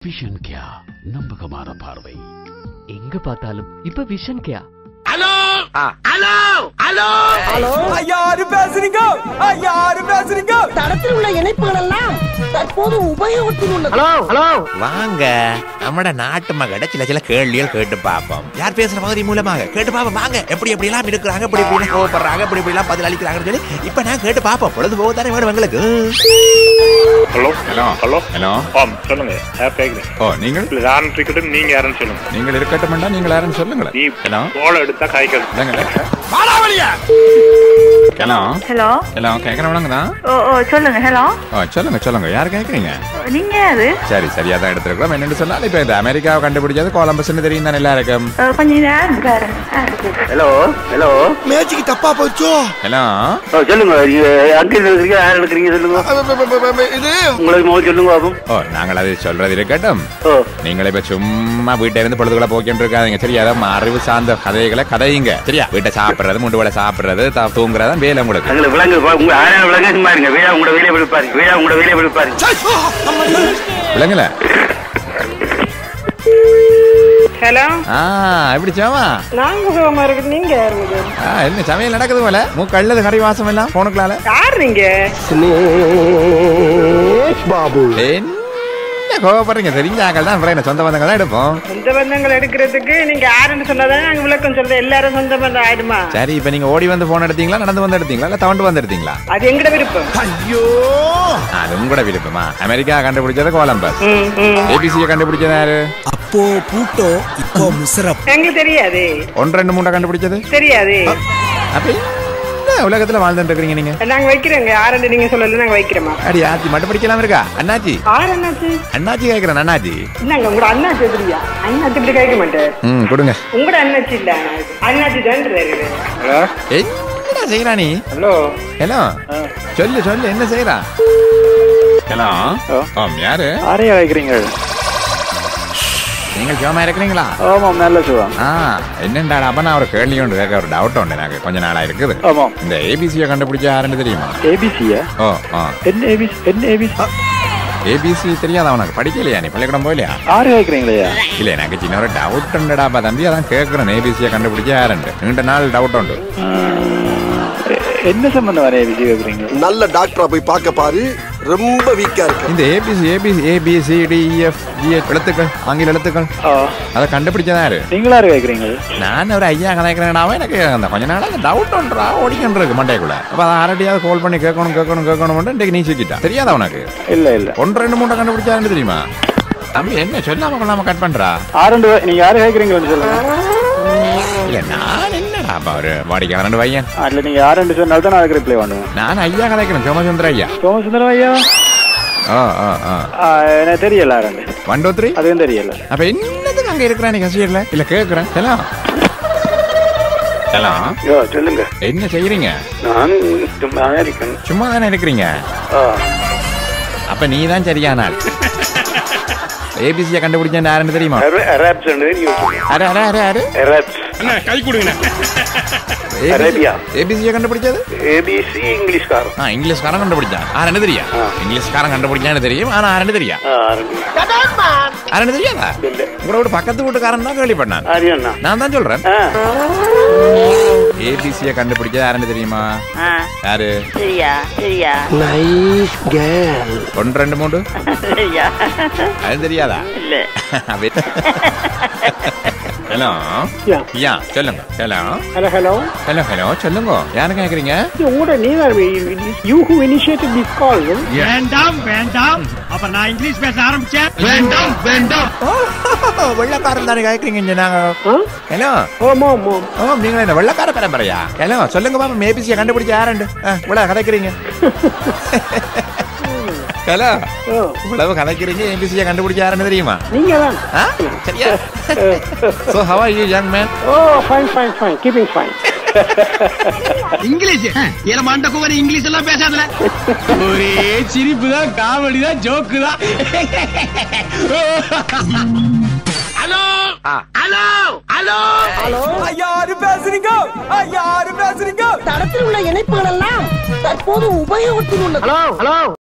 Vision கியா நம்பகமான பார்வை எங்க பார்த்தாலும் இப்ப விஷன் கேயா யாரு பேசுறீங்க யாரு பேசுறீங்க தடத்தில் உள்ள இணைப்புகள் எல்லாம் தற்போது உபயோகத்தில் உள்ளது வாங்க நம்மட நாட்டு மகட சில சில கேள்விகள் கேட்டு பார்ப்போம் யார் பேசுற மாதிரி மூலமாக கேட்டு பார்ப்போம் வாங்க எப்படி எப்படி எல்லாம் இருக்கிறாங்க இப்படி இப்படி எல்லாம் கோவப்படுறாங்க இப்படி இப்படி எல்லாம் பதில் அளிக்கிறாங்கன்னு சொல்லி இப்ப நான் கேட்டு பார்ப்போம் பொழுது போக தானே வேணும் எங்களுக்கு ஹலோ ஹலோ ஹலோ ஹலோ ஆம் சொல்லுங்க யார் கேக்குறீங்க ஓ நீங்கள் இல்ல, நான் இருக்கட்டும் நீங்க யாருன்னு சொல்லுங்க நீங்கள் இருக்கட்டும்டா நீங்கள் யாருன்னு சொல்லுங்களேன் நீ ஹலோ கோல எடுத்தா காய்க்காது இல்லைங்க ஹலோ ஹலோ ஹலோ கேட்குறவங்க தான் ஓ ஓ சொல்லுங்க ஹலோ ஓ சொல்லுங்க சொல்லுங்க யார் கேட்குறீங்க நீங்க யாரு சரி சரியா தான் எடுத்துருக்கோம் என்னன்னு சொன்னால் இப்போ இந்த அமெரிக்காவை கண்டுபிடிச்சது கோலம்பஸ்ன்னு தெரியும் தானே எல்லாருக்கும் அஹ், கொஞ்சம் நேரம் பாருங்க ஹலோ ஹலோ மேட்சுக்கு தப்பா போச்சோ ஹலோ சொல்லுங்க நீங்க அங்க இருக்கிறீங்க யார் இருக்கிறீங்க சொல்லுங்க இது உங்களுக்கு முதல் சொல்லுங்க பாப்போம் ஓ நாங்கள் அது சொல்றது இருக்கட்டும் ஓ நீங்கள் இப்ப சும்மா வீட்டை இருந்து பொழுதுகளை போக்கிட்டு இருக்காதீங்க சரியா அதான் அறிவு சார்ந்த கதைகளை கதையுங்க சரியா வீட்டை சாப்பிடுறது முண்டு வேலை சாப்பிடுறது த- தூங்குறது வேலை உங்களுக்கு எங்களை விலங்கு உங்க ஆயிரம் விலங்கு சும்மா இருங்க வீடா உங்களோட வேலையை விடுப்பாருங்க வீடா உங்களோட வேலையை விடுப்பாருங்க விளங்கல ஹலோ ஆ எப்படி சாமா நாங்க சுகமா இருக்கு நீங்க யாருங்க ஆ என்ன சமையல் நடக்குது போல மூக்கு அள்ளது கறி வாசம் எல்லாம் போனுக்கலால யார் நீங்க பாபு என்ன கோவப்படுறீங்க தெரிஞ்ச ஆக்கள் தான் அப்புறம் என்ன சொந்த பந்தங்கள் தான் எடுப்போம் சொந்த பந்தங்கள் எடுக்கிறதுக்கு நீங்க யாருன்னு சொன்னதானே நாங்க விளக்கம் சொல்றது எல்லாரும் சொந்த பந்தம் ஆயிடுமா சரி இப்ப நீங்க ஓடி வந்து போன் எடுத்தீங்களா நடந்து வந்து எடுத்தீங்களா இல்ல தவண்டு வந்து எடுத்தீங்களா அது எங்கட விருப்பம் ஐயோ அது உங்களோட விருப்பமா அமெரிக்கா கண்டுபிடிச்சது கோலம்பஸ் ஏபிசியை கண்டுபிடிச்சது யாரு அப்போ பூட்டோ இப்போ முசரப் எங்களுக்கு தெரியாது ஒன்று ரெண்டு மூணை கண்டுபிடிச்சது தெரியாது அப்ப என்ன உலகத்துல வாழ்ந்துட்டு இருக்கீங்க நீங்க நாங்க வைக்கிறோங்க யாருன்னு நீங்க சொல்லல நாங்க வைக்கிறோமா அடி ஆச்சி மட்டும் படிக்கலாம் இருக்கா அண்ணாச்சி ஆறு அண்ணாச்சி அண்ணாச்சி கேக்குறேன் அண்ணாச்சி என்னங்க உங்களோட அண்ணாச்சி எப்படியா அண்ணாச்சி இப்படி கேட்க மாட்டேன் ம் கொடுங்க உங்களோட அண்ணாச்சி இல்ல அண்ணாச்சி தான் ஹலோ என்ன செய்யறா நீ ஹலோ ஹலோ சொல்லு சொல்லு என்ன செய்யறா ஹலோ ஆம் யாரு யாரையா வைக்கிறீங்க நீங்கள் சும்மா இருக்கிறீங்களா ஆமாம் நல்ல சுகம் ஆ என்னண்டா அப்ப நான் ஒரு கேள்வி உண்டு கேட்க ஒரு டவுட் உண்டு எனக்கு கொஞ்ச நாளா இருக்குது ஆமாம் இந்த ஏபிசியை கண்டுபிடிச்ச யாருன்னு தெரியுமா ஏபிசியா ஓ ஆ என்ன ஏபிசி என்ன ஏபிசி ஏபிசி தெரியாதா உனக்கு படிக்கலையா நீ பள்ளிக்கூடம் போகலையா யாரு கேக்குறீங்களா இல்ல எனக்கு சின்ன ஒரு டவுட் உண்டுடாப்பா தம்பி அதான் கேட்கறேன் ஏபிசியை கண்டுபிடிச்ச யாருண்டு நீண்ட நாள் டவுட் உண்டு என்ன சம்பந்தம் வர ஏபிசி கேக்குறீங்க நல்ல டாக்டரா போய் பார்க்க பாரு ரொம்ப வீக்கா இருக்கு இந்த ABC ABC ABC DF GH எழுத்துக்கள் ஆங்கில எழுத்துக்கள் அதை கண்டுபிடிச்சதா யாரு நீங்களா கேக்குறீங்க நான் ஒரு ஐயா கதைக்கிறேனாவே எனக்கு அந்த கொஞ்ச நாள் அந்த டவுட் ஒன்றா ஓடிக்கிட்டு இருக்கு மண்டைக்குள்ள அப்ப அதை அரடியாவது கால் பண்ணி கேட்கணும் கேட்கணும் கேட்கணும் இன்றைக்கு நீ சிக்கிட்டா தெரியாதா உனக்கு இல்ல இல்ல ஒன்று ரெண்டு மூட்டை கண்டுபிடிச்சாருன்னு தெரியுமா தம்பி என்ன சொல்லாம கொள்ளாம கட் பண்றா ஆரண்டு நீங்க யாரு கேக்குறீங்கன்னு சொல்லுங்க இல்ல நான் என்னடா அப்ப ஒரு வாடிக்கையாளன் பையன் அதுல நீங்க யாருன்னு சொன்னால்தான் நான் அதுக்கு ரிப்ளை பண்ணுவேன் நான் ஐயா கதைக்கிறேன் சோமசுந்தர ஐயா சோமசுந்தரம் ஐயா ஓ ஓ ஓ ஆ, எனக்கு தெரியல ஆரண்டு ஒன் டூ த்ரீ அதுவும் தெரியல அப்ப என்னதுக்கு அங்க இருக்கிறேன் நீ கசியர்ல இல்ல கேக்குறேன் ஹலோ ஹலோ யோ சொல்லுங்க என்ன செய்யறீங்க நான் சும்மா இருக்கேன் சும்மா தானே இருக்கிறீங்க அப்ப நீ தான் சரியான ஆள் ஏபிசியை கண்டுபிடிச்சேன் யாருன்னு தெரியுமா அராப்ஸ் அரே அரே அரே அரே அராப்ஸ் கை கொடுங்க அரேபியா. ஏபிசியை கண்டுபிடிச்சது ஏபிசி இங்கிலீஷ்காரன் ஆ இங்கிலீஷ்காரன் கண்டுபிடிச்சான் ஆரண்டு தெரியா இங்கிலீஷ்காரன் கண்டுபிடிச்சான்னு தெரியும் ஆனா ஆரண்டு தெரியா ஆரண்டு தெரியாதா உங்களோட பக்கத்து வீட்டுக்காரன் தான் கேள்விப்பட்டான் ஆரியண்ணா நான் தான் சொல்றேன் ஏபிசியை கண்டுபிடிச்சது யாருன்னு தெரியுமா யாரு சரியா சரியா நைஸ் கேர்ள் ஒன்று ரெண்டு மூணு சரியா அது தெரியாதா இல்ல ஹலோ யா சொல்லுங்க hello hello hello hello hello சொல்லுங்க யாரு கேக்குறீங்க உங்களோட நீ தான் you who initiative this call வேண்டாம் வேண்டாம் அப்ப நான் இங்கிலீஷ் பேச ஆரம்பிச்சேன் வேண்டாம் வேண்டாம் வெள்ளக்காரன் தானே கேக்குறீங்க இங்க நாங்க ஹலோ ஆமா ஆமா ஓ நீங்க என்ன வெள்ளக்கார பரம்பரையா ஹலோ சொல்லுங்க பாப்பா ஏபிசியை கண்டுபிடிச்ச யாருண்டு இவ்வளவு கதைக்கிறீங்க ஹலோ இவ்வளவு கதைக்கிறீங்க ஏபிசியை கண்டுபிடிச்ச யாருன்னு தெரியுமா நீங்க தான் ஆ? சரியா so how are you young man oh fine fine fine keeping fine English ஏல மண்ட குவரி இங்கிலீஷ் எல்லாம் பேசாதல ஒரே சிரிப்பு தான் காமெடி தான் ஜோக்கு தான் யாரு பேசுறீங்க யாரு பேசுறீங்க தடத்தில் உள்ள இணைப்புகள் எல்லாம் தற்போது உபயோகத்தில் உள்ளது